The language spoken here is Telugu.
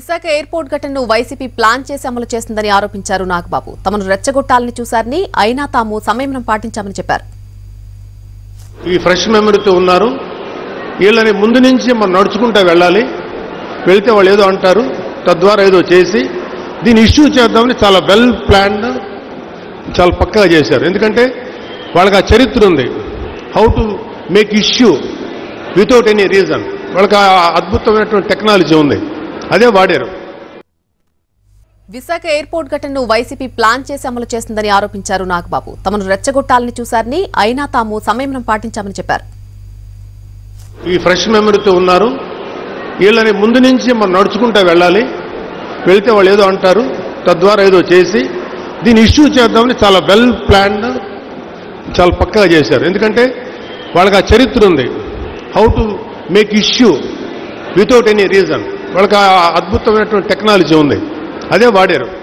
విశాఖ ఎయిర్పోర్ట్ ఘటనను వైసీపీ ప్లాన్ చేసి అమలు చేస్తుందని ఆరోపించారు నాగబాబు తమను రెచ్చగొట్టాలని చూశారని అయినా తాము సంయమనం పాటించామని చెప్పారు ఈ ఫ్రెష్ మెమరీతో ఉన్నారు వీళ్ళని ముందు నుంచి మనం నడుచుకుంటూ వెళ్ళాలి వెళ్తే వాళ్ళు ఏదో అంటారు తద్వారా ఏదో చేసి దీన్ని ఇష్యూ చేద్దామని చాలా వెల్ ప్లాన్డ్ చాలా పక్కాగా చేశారు ఎందుకంటే వాళ్ళకి ఆ చరిత్ర ఉంది how to make issue without any reason వాళ్ళకి ఆ అద్భుతమైనటువంటి టెక్నాలజీ ఉంది అదే వాడారు విశాఖ ఎయిర్పోర్ట్ ఘటనను వైసీపీ ప్లాన్ చేసి అమలు చేస్తుందని ఆరోపించారు నాగబాబు తమను రెచ్చగొట్టాలని చూశారని అయినా తాము సంయమనం పాటించామని చెప్పారు ఈ ఫ్రెష్ మెమరీతో ఉన్నారు వీళ్ళని ముందు నుంచి మనం నడుచుకుంటూ వెళ్ళాలి వెళ్తే వాళ్ళు ఏదో అంటారు తద్వారా ఏదో చేసి దీన్ని ఇష్యూ చేద్దామని చాలా వెల్ ప్లాన్డ్ చాలా పక్కాగా చేశారు ఎందుకంటే వాళ్ళకి ఆ చరిత్ర ఉంది how to make issue without any reason వాళ్ళకి ఆ అద్భుతమైనటువంటి టెక్నాలజీ ఉంది అదే వాడారు